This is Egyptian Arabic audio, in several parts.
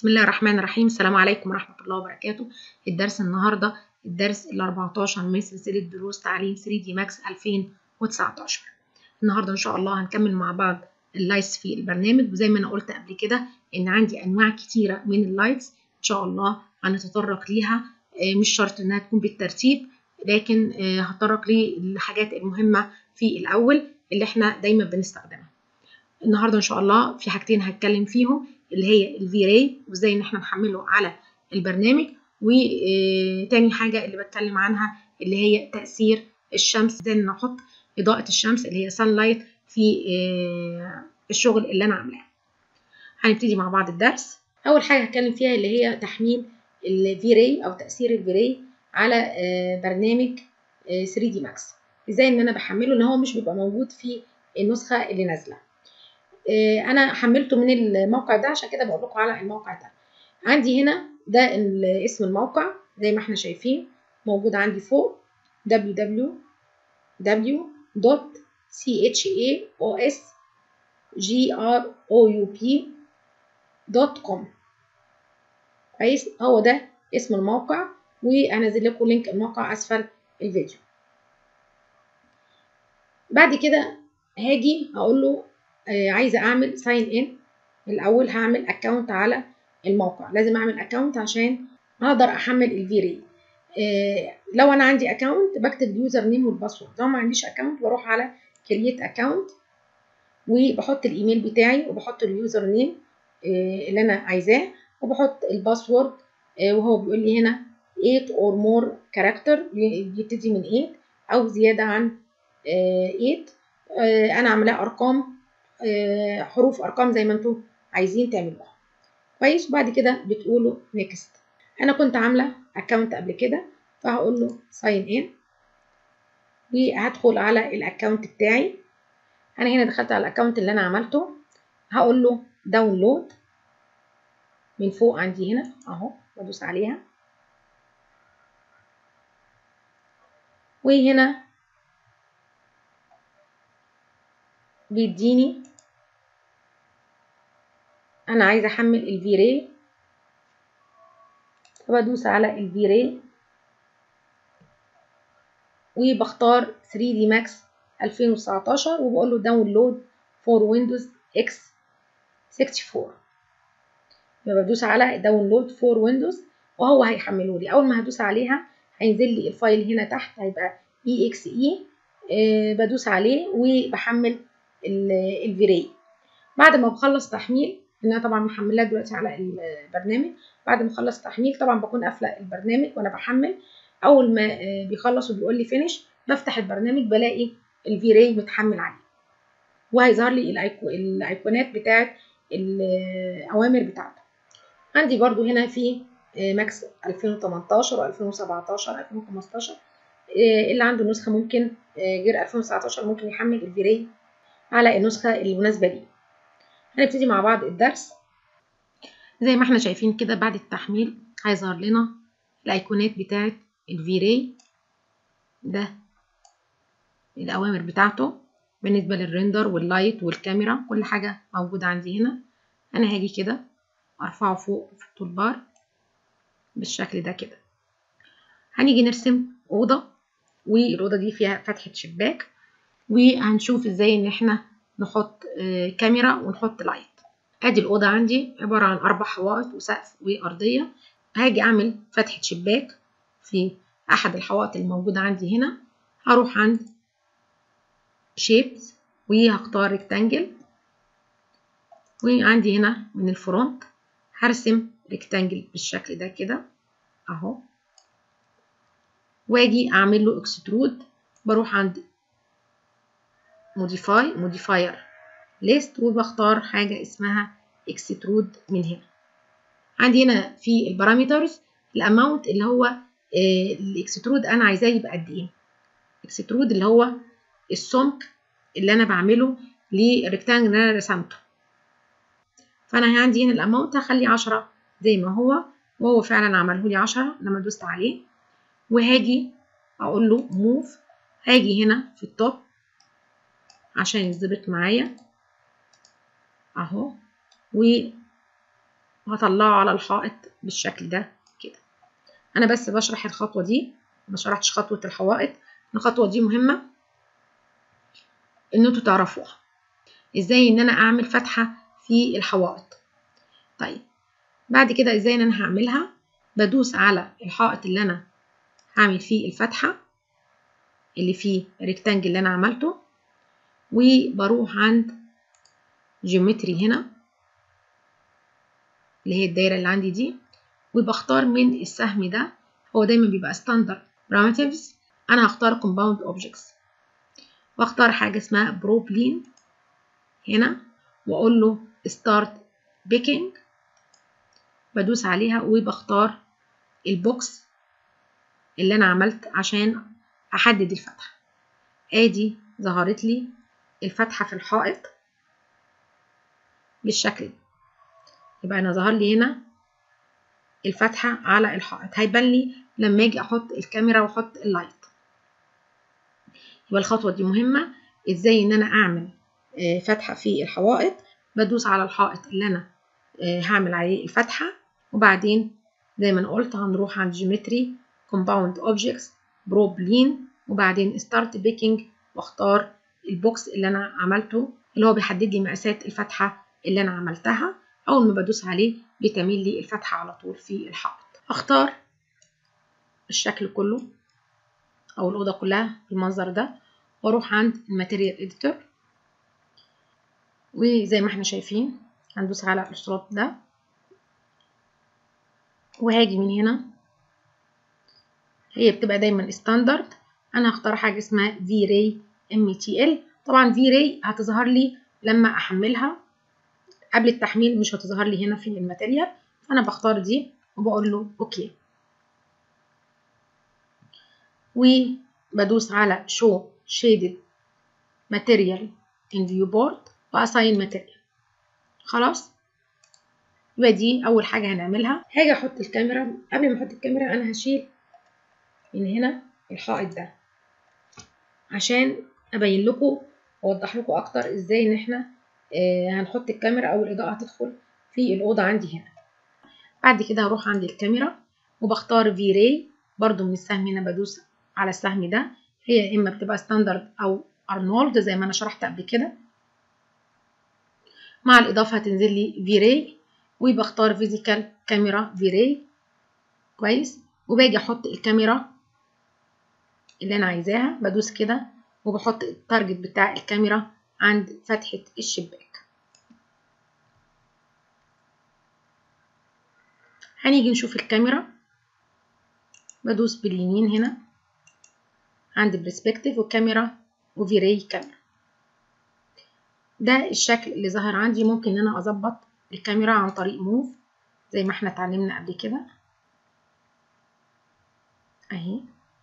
بسم الله الرحمن الرحيم السلام عليكم ورحمة الله وبركاته الدرس النهاردة الدرس ال 14 من سلسلة دروس تعليم 3 دي ماكس 2019 النهاردة إن شاء الله هنكمل مع بعض اللايتس في البرنامج وزي ما أنا قلت قبل كده إن عندي أنواع كتيرة من اللايتس إن شاء الله هنتطرق ليها مش شرط إنها تكون بالترتيب لكن هتطرق للحاجات المهمة في الأول اللي إحنا دايما بنستخدمها النهارده ان شاء الله في حاجتين هتكلم فيهم اللي هي الفي راي وازاي ان احنا نحمله على البرنامج وتاني حاجه اللي بتكلم عنها اللي هي تاثير الشمس ازاي نحط اضاءه الشمس اللي هي سان لايت في الشغل اللي انا عاملاه هنبتدي مع بعض الدرس اول حاجه هتكلم فيها اللي هي تحميل الفي راي او تاثير الفي راي على برنامج 3 دي ماكس ازاي ان انا بحمله ان هو مش بيبقى موجود في النسخه اللي نازله انا حملته من الموقع ده عشان كده بقول لكم على الموقع ده عندي هنا ده اسم الموقع زي ما احنا شايفين موجود عندي فوق www.chaosgroup.com كويس هو ده اسم الموقع وهنزل لكم لينك الموقع اسفل الفيديو بعد كده هاجي اقول له آه عايزه اعمل ساين ان الاول هعمل اكونت على الموقع لازم اعمل اكونت عشان اقدر احمل الفيري آه لو انا عندي اكونت بكتب اليوزر نيم والباسورد لو ما عنديش اكونت بروح على كرييت اكونت وبحط الايميل بتاعي وبحط اليوزر نيم آه اللي انا عايزاه وبحط الباسورد وهو بيقول لي هنا 8 or more character بيبتدي من 8 او زياده عن 8 انا عاملاه ارقام حروف ارقام زي ما انتم عايزين تعملوها كويس بعد كده بتقولوا نيكست انا كنت عامله اكونت قبل كده فهقول له ساين ان وهدخل على الاكونت بتاعي انا هنا دخلت على الاكونت اللي انا عملته هقول له داونلود من فوق عندي هنا اهو بدوس عليها وهنا بيديني انا عايزه احمل الفيري فبدوس على الفيري وبختار 3 دي ماكس 2019 وبقول له داونلود فور ويندوز اكس 64 يبقى بدوس على داونلود فور ويندوز وهو هيحمله لي اول ما هدوس عليها هينزل لي الفايل هنا تحت هيبقى اي اكس اي بدوس عليه وبحمل الفيري بعد ما بخلص تحميل انا طبعا محملاه دلوقتي على البرنامج بعد ما اخلص تحميل طبعا بكون قافله البرنامج وانا بحمل اول ما بيخلص وبيقول لي فينيش بفتح البرنامج بلاقي الفيري متحمل عليه وهيظهر لي الأيكو الايقونات بتاعه الاوامر بتاعته عندي برضو هنا في ماكس 2018 و2017 2015 اللي عنده نسخه ممكن غير 2019 ممكن يحمل الفيري على النسخه المناسبه ليه هنبتدي مع بعض الدرس زي ما احنا شايفين كده بعد التحميل هيظهر لنا الايقونات بتاعه الفيري ده الاوامر بتاعته بالنسبه للريندر واللايت والكاميرا كل حاجه موجوده عندي هنا انا هاجي كده ارفعه فوق في التول بار بالشكل ده كده هنيجي نرسم اوضه والاوضه دي فيها فتحه شباك وهنشوف ازاي ان احنا نحط كاميرا ونحط لايت ادي الاوضه عندي عباره عن اربع حوائط وسقف وارضيه هاجي اعمل فتحه شباك في احد الحوائط الموجوده عندي هنا هروح عند شيبس وهختار ريكتانجل وعندي هنا من الفرونت هرسم ريكتانجل بالشكل ده كده اهو واجي اعمل له اكسترود بروح عند موديفاي موديفاير ليست وبختار حاجة اسمها اكسترود من هنا عندي هنا في البارامترز الاماونت اللي هو الاكسترود انا عايزاه يبقى قد ايه اكسترود اللي هو السمك اللي انا بعمله للريكتانجل اللي انا رسمته فانا عندي هنا الاماونت هخليه عشرة زي ما هو وهو فعلا عمله لي عشرة لما دوست عليه وهاجي اقول له موف هاجي هنا في التوب عشان يتظبط معايا اهو وهطلعه على الحائط بالشكل ده كده انا بس بشرح الخطوه دي ما شرحتش خطوه الحوائط الخطوه دي مهمه ان انتوا تعرفوها ازاي ان انا اعمل فتحه في الحوائط طيب بعد كده ازاي ان انا هعملها بدوس على الحائط اللي انا هعمل فيه الفتحه اللي فيه الريكتانجل اللي انا عملته وبروح عند جيومتري هنا اللي هي الدايره اللي عندي دي وبختار من السهم ده هو دايما بيبقى ستاندرد primitives انا هختار compound objects واختار حاجه اسمها بروبلين هنا واقول له start picking بدوس عليها وبختار البوكس اللي انا عملت عشان احدد الفتحه ادي ظهرت لي الفتحه في الحائط بالشكل ده يبقى انا ظهر لي هنا الفتحه على الحائط هيبان لي لما اجي احط الكاميرا واحط اللايت يبقى الخطوه دي مهمه ازاي ان انا اعمل فتحه في الحوائط بدوس على الحائط اللي انا هعمل عليه الفتحه وبعدين زي ما قلت هنروح عند جيومتري compound objects بروبلين وبعدين start picking واختار البوكس اللي انا عملته اللي هو بيحدد لي مقاسات الفتحه اللي انا عملتها اول ما بدوس عليه بتميل لي الفتحه على طول في الحائط اختار الشكل كله او الاوضه كلها بالمنظر ده واروح عند الماتيريال اديتور وزي ما احنا شايفين هندوس على السلوت ده وهاجي من هنا هي بتبقى دايما ستاندرد انا هختار حاجه اسمها في راي ام تي ال طبعا في راي هتظهر لي لما احملها قبل التحميل مش هتظهر لي هنا في الماتيريال فانا بختار دي وبقول له اوكي وبدوس على show shaded material in viewport واساين ماتيريال خلاص يبقى دي اول حاجه هنعملها هاجي احط الكاميرا قبل ما احط الكاميرا انا هشيل من هنا الحائط ده عشان ابين لكم واوضح لكم اكتر ازاي ان احنا آه هنحط الكاميرا او الاضاءه هتدخل في الاوضه عندي هنا بعد كده هروح عند الكاميرا وبختار في راي برضو من السهم هنا بدوس على السهم ده هي اما بتبقى ستاندرد او ارنولد زي ما انا شرحت قبل كده مع الاضافه هتنزل لي في راي وبختار فيزيكال كاميرا في راي كويس وباجي احط الكاميرا اللي انا عايزاها بدوس كده وبحط التارجت بتاع الكاميرا عند فتحة الشباك هنيجي نشوف الكاميرا بدوس باليمين هنا عند برسبكتيف والكاميرا وفيري كاميرا ده الشكل اللي ظهر عندي ممكن ان انا اظبط الكاميرا عن طريق موف زي ما احنا اتعلمنا قبل كده اهي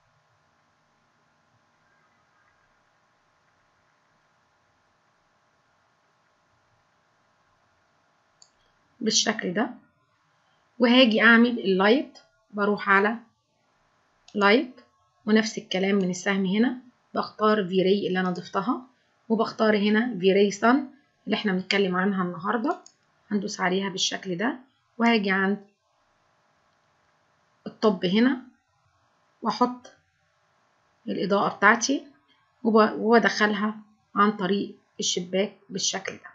بالشكل ده وهاجي اعمل اللايت بروح على لايت ونفس الكلام من السهم هنا بختار فيري اللي انا ضفتها وبختار هنا فيري سان اللي احنا بنتكلم عنها النهارده هندوس عليها بالشكل ده وهاجي عند الطب هنا واحط الاضاءه بتاعتي وبدخلها عن طريق الشباك بالشكل ده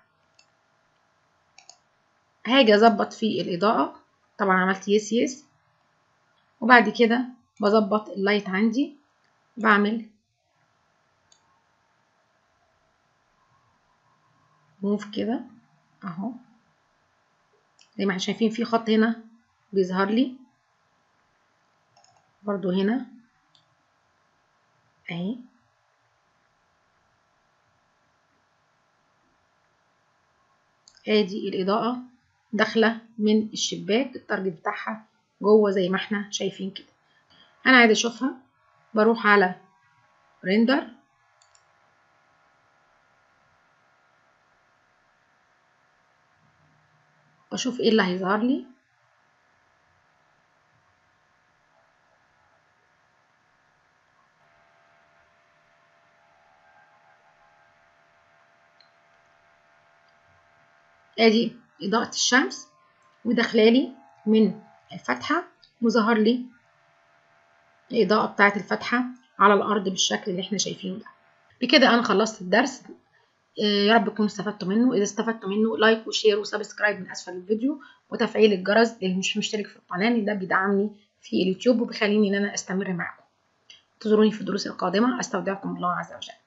هاجي اظبط في الاضاءه طبعا عملت يس يس وبعد كده بظبط اللايت عندي بعمل موف كده اهو زي ما احنا شايفين في خط هنا بيظهر لي برضو هنا اهي ادي الاضاءه داخله من الشباك التارجت بتاعها جوه زي ما احنا شايفين كده انا عايزه اشوفها بروح على ريندر واشوف ايه اللي هيظهر لي ادي اضاءة الشمس وداخلالي من الفتحة وظهر لي الإضاءة بتاعة الفتحة على الأرض بالشكل اللي احنا شايفينه ده بكده أنا خلصت الدرس يا رب تكونوا استفدتوا منه إذا استفدتوا منه لايك وشير وسبسكرايب من أسفل الفيديو وتفعيل الجرس اللي مش مشترك في القناة ده بيدعمني في اليوتيوب وبيخليني إن أنا أستمر معاكم انتظروني في الدروس القادمة أستودعكم الله عز وجل